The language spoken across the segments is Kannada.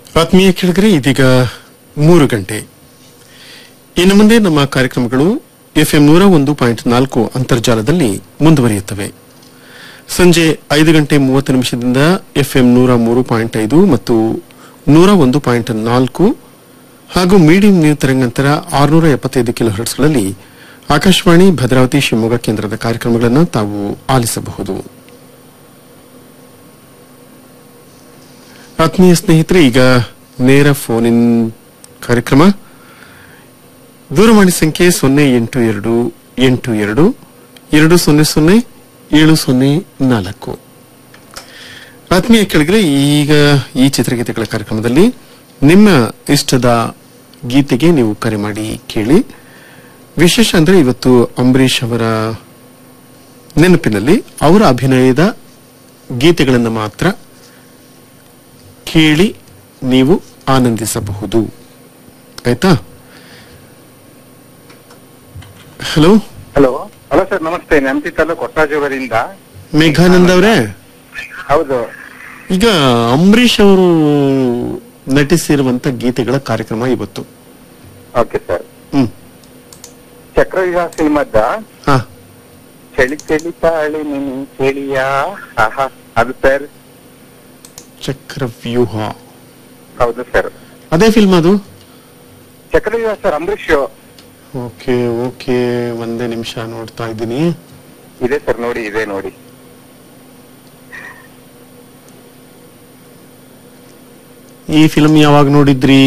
ಆತ್ಮೀಯ ಕೇಳಿದರೆ ಇದೀಗ ಮೂರು ಗಂಟೆ ಇನ್ನು ಮುಂದೆ ನಮ್ಮ ಕಾರ್ಯಕ್ರಮಗಳು ಎಫ್ಎಂ ನೂರ ಒಂದು ಪಾಯಿಂಟ್ ನಾಲ್ಕು ಅಂತರ್ಜಾಲದಲ್ಲಿ ಮುಂದುವರಿಯುತ್ತವೆ ಸಂಜೆ ಐದು ಗಂಟೆ ಮೂವತ್ತು ನಿಮಿಷದಿಂದ ಎಫ್ಎಂ ನೂರ ಮೂರು ಪಾಯಿಂಟ್ ಐದು ಮತ್ತು ನೂರ ಒಂದು ಪಾಯಿಂಟ್ ನಾಲ್ಕು ಹಾಗೂ ಮೀಡಿಯಂ ನ್ಯೂ ತರಂಗಾಂತರ ಆರುನೂರ ಎಪ್ಪತ್ತೈದು ಕಿಲೋ ಹರ್ಟ್ಸ್ಗಳಲ್ಲಿ ಆಕಾಶವಾಣಿ ಭದ್ರಾವತಿ ಶಿವಮೊಗ್ಗ ಕೇಂದ್ರದ ಕಾರ್ಯಕ್ರಮಗಳನ್ನು ತಾವು ಆಲಿಸಬಹುದು ಆತ್ಮೀಯ ಸ್ನೇಹಿತರೆ ಈಗ ನೇರ ಫೋನ್ ಇನ್ ಕಾರ್ಯಕ್ರಮ ದೂರವಾಣಿ ಸಂಖ್ಯೆ ಸೊನ್ನೆ ಎಂಟು ಎರಡು ಎಂಟು ಎರಡು ಎರಡು ಸೊನ್ನೆ ಸೊನ್ನೆ ಏಳು ಸೊನ್ನೆ ನಾಲ್ಕು ಆತ್ಮೀಯ ಕೆಳಗರೆ ಈಗ ಈ ಚಿತ್ರಗೀತೆಗಳ ಕಾರ್ಯಕ್ರಮದಲ್ಲಿ ನಿಮ್ಮ ಇಷ್ಟದ ಗೀತೆಗೆ ನೀವು ಕರೆ ಮಾಡಿ ಕೇಳಿ ವಿಶೇಷ ಅಂದ್ರೆ ಇವತ್ತು ಅಂಬರೀಷ್ ಅವರ ನೆನಪಿನಲ್ಲಿ ಅವರ ಅಭಿನಯದ ಗೀತೆಗಳನ್ನು ಮಾತ್ರ ಕೇಳಿ ನೀವು ಆನಂದಿಸಬಹುದು ಆಯ್ತಾ ಹಲೋ ಹಲೋ ಹಲೋ ಸರ್ ನಮಸ್ತೆ ನೆನಪಿ ತಾಲೂಕು ಕೊಟ್ಟಾಜವರಿಂದ ಮೇಘಾನಂದ್ ಅವರೇ ಹೌದು ಈಗ ಅಂಬರೀಷ್ ಅವರು ನಟಿಸಿರುವಂತ ಗೀತೆಗಳ ಕಾರ್ಯಕ್ರಮ ಇವತ್ತು ಓಕೆ ಸರ್ ಹ್ಮ್ ಚಕ್ರವ್ಯೂಹ ಸಿನಿಮಾದ ಹಾ ಚಳಿ ಚಳಿ ತಾಳಿ ನೀನು ಚಳಿಯಾ ಆಹಾ ಅದು ಸರ್ ಚಕ್ರವ್ಯೂಹ ಹೌದು ಸರ್ ಅದೇ ಫಿಲ್ಮ್ ಅದು ಚಕ್ರವ್ಯೂಹ ಸರ್ ಅಂಬರೀಷ್ ಓಕೆ ಓಕೆ ಒಂದೇ ನಿಮಿಷ ನೋಡ್ತಾ ಇದ್ದೀನಿ ಇದೆ ಸರ್ ನೋಡಿ ಇದೆ ನೋಡಿ ಈ ಫಿಲ್ಮ್ ಯಾವಾಗ ನೋಡಿದ್ರಿ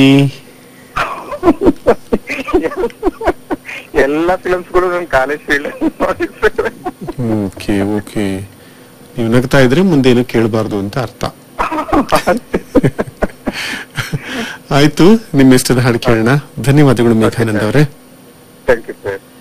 ಎಲ್ಲ ಫಿಲ್ಮ್ಸ್ಗಳು ನನ್ನ ಕಾಲೇಜ್ ಫೀಲ್ಡ್ ನೋಡಿ ಸರ್ ಓಕೆ ಓಕೆ ನೀವು ನಗ್ತಾ ಇದ್ರೆ ಮುಂದೇನು ಕೇಳಬಾರ್ದು ಅಂತ ಅರ್ಥ ಆಯ್ತು ನಿಮ್ಮ ಇಷ್ಟದ ಹಾಡು ಕೇಳೋಣ ಧನ್ಯವಾದಗಳು ಮೇಘಾನಂದ್ ಅವರೇ ಥ್ಯಾಂಕ್ ಯು ಸರ್